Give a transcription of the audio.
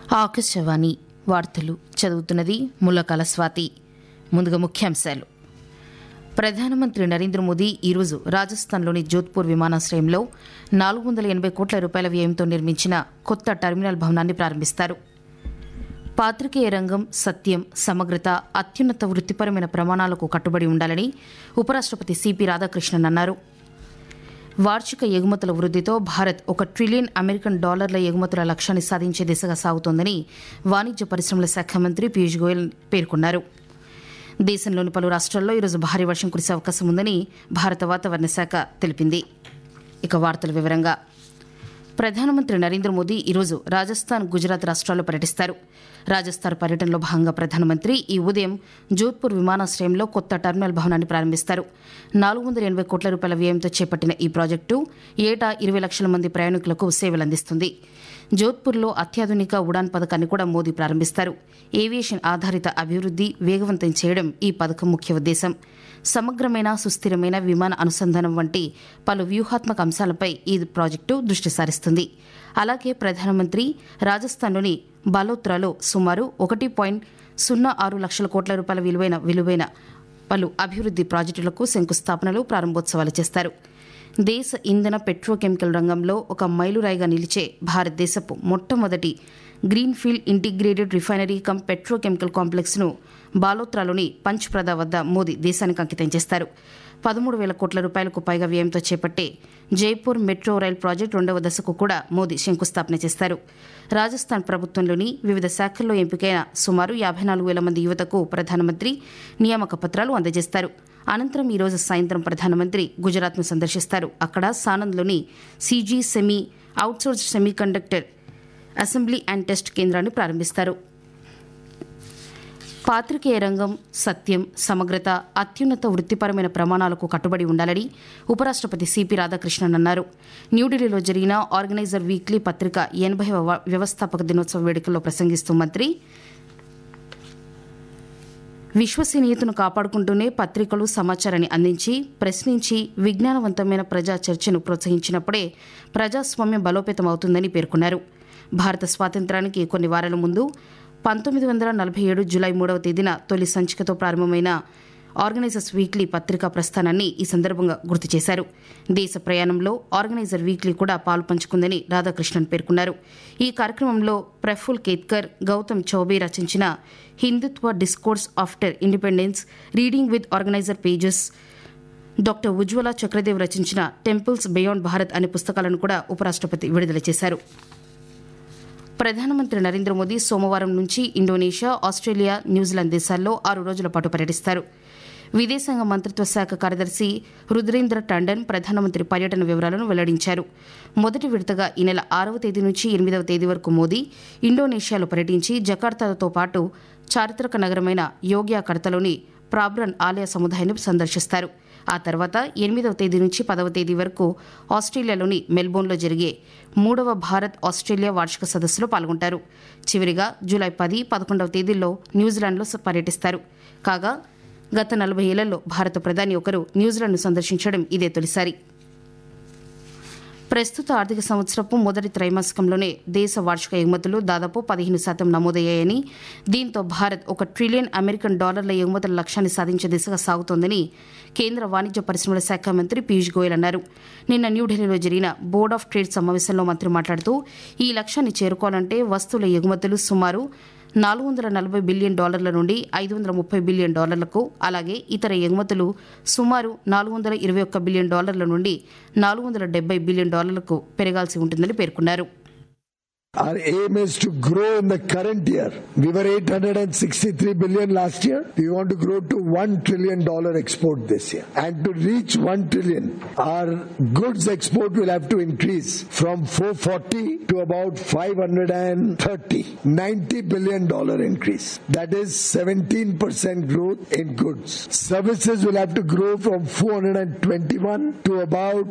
ఆకాశవాణి వార్తలు చదువుతున్నది ముల్లకాల స్వాతి ముందుగా ముఖ్యాంశాలు ప్రధానమంత్రి నరేంద్ర మోదీ ఈరోజు రాజస్థాన్లోని జోధ్పూర్ విమానాశ్రయంలో నాలుగు వందల ఎనభై కోట్ల రూపాయల వ్యయంతో నిర్మించిన కొత్త టెర్మినల్ భవనాన్ని ప్రారంభిస్తారు పాత్రికేయ రంగం సత్యం సమగ్రత అత్యున్నత వృత్తిపరమైన ప్రమాణాలకు కట్టుబడి ఉండాలని ఉపరాష్ట్రపతి సిపి రాధాకృష్ణన్ అన్నారు వార్షిక ఎగుమతుల వృద్ధితో భారత్ ఒక ట్రిలియన్ అమెరికన్ డాలర్ల ఎగుమతుల లక్ష్యాన్ని సాధించే దిశగా సాగుతోందని వాణిజ్య పరిశ్రమల శాఖ మంత్రి పీయూష్ గోయల్ పేర్కొన్నారు దేశంలోని పలు రాష్ట్రాల్లో ఈరోజు భారీ వర్షం కురిసే అవకాశం ఉందని భారత వాతావరణ శాఖ తెలిపింది ఇక వార్తల వివరంగా ప్రధానమంత్రి నరేంద్ర మోదీ ఈరోజు రాజస్థాన్ గుజరాత్ రాష్ట్రాల్లో పర్యటిస్తారు రాజస్థాన్ పర్యటనలో భాగంగా ప్రధానమంత్రి ఈ ఉదయం జోధ్పూర్ విమానాశ్రయంలో కొత్త టెర్మినల్ భవనాన్ని ప్రారంభిస్తారు నాలుగు వందల ఎనభై కోట్ల రూపాయల వ్యయంతో చేపట్టిన ఈ ప్రాజెక్టు ఏటా ఇరవై లక్షల మంది ప్రయాణికులకు సేవలందిస్తుంది జోధ్పూర్లో అత్యాధునిక ఉడాన్ పథకాన్ని కూడా మోదీ ప్రారంభిస్తారు ఏవియేషన్ ఆధారిత అభివృద్ది వేగవంతం చేయడం ఈ పథకం ముఖ్య ఉద్దేశం సమగ్రమైన సుస్థిరమైన విమాన అనుసంధానం వంటి పలు వ్యూహాత్మక అంశాలపై ఈ ప్రాజెక్టు దృష్టి సారిస్తుంది అలాగే ప్రధానమంత్రి రాజస్థాన్లోని బాలోత్రాలో సుమారు ఒకటి పాయింట్ సున్నా ఆరు లక్షల కోట్ల రూపాయల విలువైన విలువైన పలు అభివృద్ది ప్రాజెక్టులకు శంకుస్థాపనలు ప్రారంభోత్సవాలు చేస్తారు దేశ ఇంధన పెట్రోకెమికల్ రంగంలో ఒక మైలురాయిగా నిలిచే భారతదేశపు మొట్టమొదటి greenfield integrated refinery cum petrochemical complex ను బాలోత్రాలోని పంచ్ప్రద వద్ద మోదీ దేశానికి అంకితం చేస్తారు పదమూడు వేల కోట్ల రూపాయలకు పైగా వ్యయంతో చేపట్టే జైపూర్ మెట్రో రైల్ ప్రాజెక్టు రెండవ దశకు కూడా మోదీ శంకుస్థాపన చేస్తారు రాజస్థాన్ ప్రభుత్వంలోని వివిధ శాఖల్లో ఎంపికైన సుమారు యాభై నాలుగు వేల మంది యువతకు ప్రధానమంత్రి నియామక పత్రాలు అందజేస్తారు అనంతరం ఈ రోజు సాయంత్రం ప్రధానమంత్రి గుజరాత్ను సందర్శిస్తారు అక్కడ సానంద్లోని CG semi outsource semiconductor assembly and test కేంద్రాన్ని ప్రారంభిస్తారు పాత్రికేయ రంగం సత్యం సమగ్రత అత్యున్నత వృత్తిపరమైన ప్రమాణాలకు కట్టుబడి ఉండాలని ఉపరాష్ట్రపతి సిపి రాధాకృష్ణన్ అన్నారు న్యూఢిల్లీలో జరిగిన ఆర్గనైజర్ వీక్లీ పత్రిక ఎనభై వ్యవస్థాపక దినోత్సవ వేడుకల్లో ప్రసంగిస్తూ మంత్రి విశ్వసనీయతను కాపాడుకుంటూనే పత్రికలు సమాచారాన్ని అందించి ప్రశ్నించి విజ్ఞానవంతమైన ప్రజా చర్చను ప్రోత్సహించినప్పుడే ప్రజాస్వామ్యం బలోపేతం అవుతుందని పేర్కొన్నారు భారత స్వాతంత్రానికి కొన్ని వారాల ముందు పంతొమ్మిది వందల నలభై ఏడు జులై మూడవ తేదీన తొలి సంచికతో ప్రారంభమైన ఆర్గనైజర్స్ వీక్లీ పత్రికా ప్రస్థానాన్ని ఈ సందర్భంగా గుర్తు చేశారు దేశ ప్రయాణంలో ఆర్గనైజర్ వీక్లీ కూడా పాలు పంచుకుందని రాధాకృష్ణన్ పేర్కొన్నారు ఈ కార్యక్రమంలో ప్రఫుల్ కేత్కర్ గౌతమ్ చౌబే రచించిన Hindutva discourse after independence reading with organiser pages doctor Ujwala Chakradev రచించిన టెంపుల్స్ బియాండ్ భారత్ అనే పుస్తకాలను కూడా ఉపరాష్ట్రపతి విడుదల చేశారు ప్రధానమంత్రి నరేంద్ర మోదీ సోమవారం నుంచి ఇండోనేషియా ఆస్ట్రేలియా న్యూజిలాండ్ దేశాల్లో ఆరు రోజుల పాటు పర్యటిస్తారు విదేశాంగ మంత్రిత్వ శాఖ కార్యదర్శి రుద్రేంద్ర టండన్ ప్రధానమంత్రి పర్యటన వివరాలను వెల్లడించారు మొదటి విడతగా ఈ నెల ఆరవ తేదీ నుంచి ఎనిమిదవ తేదీ వరకు మోదీ ఇండోనేషియాలో పర్యటించి జకార్తాతో పాటు చారిత్రక నగరమైన యోగ్యాకర్తలోని ప్రాబ్రన్ ఆలయ సముదాయాన్ని సందర్శిస్తారు ఆ తర్వాత ఎనిమిదవ తేదీ నుంచి పదవ తేదీ వరకు ఆస్ట్రేలియాలోని మెల్బోర్న్లో జరిగే మూడవ భారత్ ఆస్ట్రేలియా వార్షిక సదస్సులో పాల్గొంటారు చివరిగా జూలై పది పదకొండవ తేదీల్లో న్యూజిలాండ్లో పర్యటిస్తారు కాగా గత నలభై ఏళ్లలో భారత ప్రధాని ఒకరు న్యూజిలాండ్ను సందర్శించడం ఇదే తొలిసారి ప్రస్తుత ఆర్థిక సంవత్సరపు మొదటి త్రైమాసికంలోనే దేశ వార్షిక ఎగుమతులు దాదాపు పదిహేను శాతం నమోదయ్యాయని దీంతో భారత్ ఒక ట్రిలియన్ అమెరికన్ డాలర్ల ఎగుమతుల లక్ష్యాన్ని సాధించే దిశగా సాగుతోందని కేంద్ర వాణిజ్య పరిశ్రమల శాఖ మంత్రి పీయూష్ గోయల్ అన్నారు నిన్న న్యూఢిల్లీలో జరిగిన బోర్డ్ ఆఫ్ ట్రేడ్ సమావేశంలో మంత్రి మాట్లాడుతూ ఈ లక్ష్యాన్ని చేరుకోవాలంటే వస్తువుల ఎగుమతులు సుమారు నాలుగు వందల నలభై బిలియన్ డాలర్ల నుండి ఐదు వందల ముప్పై బిలియన్ డాలర్లకు అలాగే ఇతర ఎగుమతులు సుమారు నాలుగు వందల ఇరవై ఒక్క బిలియన్ డాలర్ల నుండి నాలుగు వందల డెబ్బై బిలియన్ డాలర్లకు పెరగాల్సి ఉంటుందని పేర్కొన్నారు Our aim is to grow in the current year. We were 863 billion last year. We want to grow to 1 trillion dollar export this year. And to reach 1 trillion, our goods export will have to increase from 440 to about 530. 90 billion dollar increase. That is 17% growth in goods. Services will have to grow from 421 to about